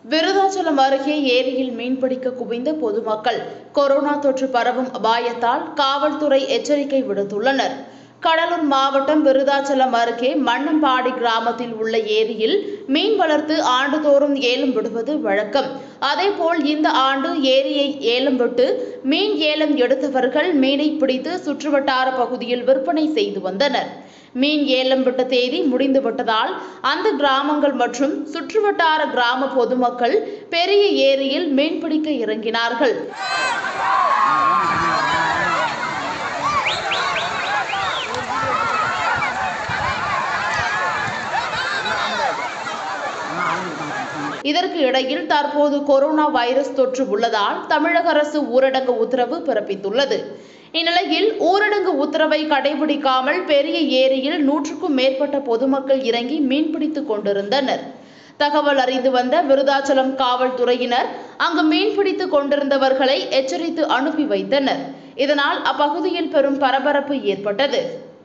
விருதாச்சலம் அருகே ஏரியில் மீன்பிடிக்க குவிந்த பொதுமக்கள் கொரோனா தொற்று பரவும் அபாயத்தால் காவல்துறை எச்சரிக்கை விடுத்துள்ளனர் கடலூர் மாவட்டம் விருதாச்சலம் அருகே மண்ணம்பாடி கிராமத்தில் உள்ள ஏரியில் மீன் வளர்த்து ஆண்டுதோறும் ஏலம் விடுவது வழக்கம் அதேபோல் இந்த ஆண்டு ஏரியை ஏலம் விட்டு மீன் ஏலம் எடுத்தவர்கள் மீனை பிடித்து சுற்றுவட்டார பகுதியில் விற்பனை செய்து வந்தனர் மீன் ஏலம் விட்ட தேதி முடிந்துவிட்டதால் அந்த கிராமங்கள் மற்றும் சுற்றுவட்டார கிராம பொதுமக்கள் பெரிய ஏரியில் மீன்பிடிக்க இறங்கினார்கள் இதற்கு இடையில் தற்போது கொரோனா வைரஸ் தொற்று உள்ளதால் தமிழக அரசு ஊரடங்கு உத்தரவு பிறப்பித்துள்ளது இந்நிலையில் ஊரடங்கு உத்தரவை கடைபிடிக்காமல் பெரிய ஏரியில் நூற்றுக்கும் மேற்பட்ட பொதுமக்கள் இறங்கி மீன்பிடித்துக் கொண்டிருந்தனர் தகவல் அறிந்து வந்த விருதாச்சலம் காவல்துறையினர் அங்கு மீன்பிடித்துக் கொண்டிருந்தவர்களை எச்சரித்து அனுப்பி வைத்தனர் இதனால் அப்பகுதியில் பெரும் பரபரப்பு ஏற்பட்டது